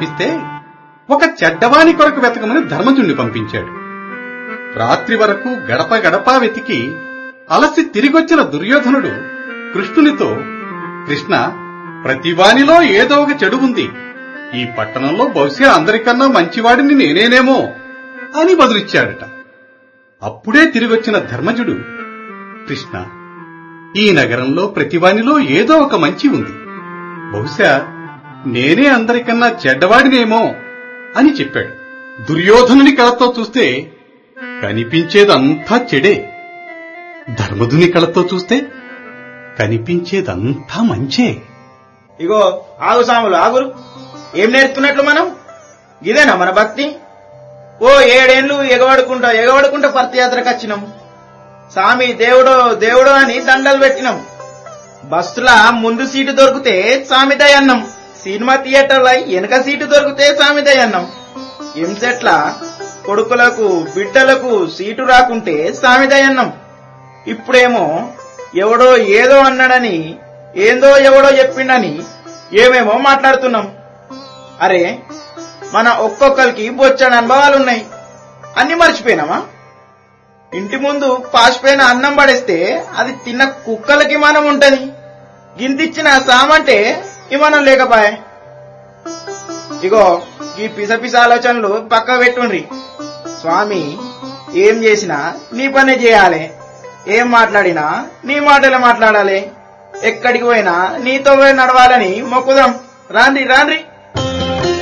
కనిపిస్తే ఒక చెడ్డవాని కొరకు వెతకమని ధర్మజుణ్ణి పంపించాడు రాత్రి వరకు గడప గడప వెతికి అలసి తిరిగొచ్చిన దుర్యోధనుడు కృష్ణునితో కృష్ణ ప్రతివానిలో ఏదో ఒక చెడు ఉంది ఈ పట్టణంలో బహుశా అందరికన్నా మంచివాడిని నేనేనేమో అని బదులిచ్చాడట అప్పుడే తిరిగొచ్చిన ధర్మజుడు కృష్ణ ఈ నగరంలో ప్రతివానిలో ఏదో ఒక మంచి ఉంది బహుశా నేనే అందరికన్నా చెడ్డవాడినేమో అని చెప్పాడు దుర్యోధనుని కళతో చూస్తే కనిపించేదంతా చెడే ధర్మధుని కళతో చూస్తే కనిపించేదంతా మంచే ఇగో ఆగు సాములు ఆగురు ఏం నేర్చుకున్నట్లు మనం ఇదేనా మన భక్తి ఓ ఏడేండ్లు ఎగబడుకుంటా ఎగబడుకుంటా పర్తియాత్రకు వచ్చినాం సామి దేవుడో దేవుడో అని దండలు పెట్టినాం బస్సుల ముందు సీటు దొరికితే సామిదయ్య అన్నం సినిమా థియేటర్ల వెనక సీటు దొరికితే సామిదయ్య అన్నం ఎంసెట్ల కొడుకులకు బిడ్డలకు సీటు రాకుంటే సామిదయ్య అన్నం ఇప్పుడేమో ఎవడో ఏదో అన్నాడని ఏందో ఎవడో చెప్పిండని ఏమేమో మాట్లాడుతున్నాం అరే మన ఒక్కొక్కరికి బొచ్చని అనుభవాలున్నాయి అన్ని మర్చిపోయినామా ఇంటి ముందు పాసిపోయిన అన్నం పడేస్తే అది తిన్న కుక్కలకి మనం ఉంటది గింతిచ్చిన సామంటే ఇమనం లేకపాయే ఇగో ఈ పిస పిస ఆలోచనలు పక్క పెట్టుండ్రి స్వామి ఏం చేసినా నీ పనే చేయాలి ఏం మాట్లాడినా నీ మాటలే మాట్లాడాలి ఎక్కడికి పోయినా నీతో పోయి నడవాలని మొక్కుదాం రాండి రాండ్రి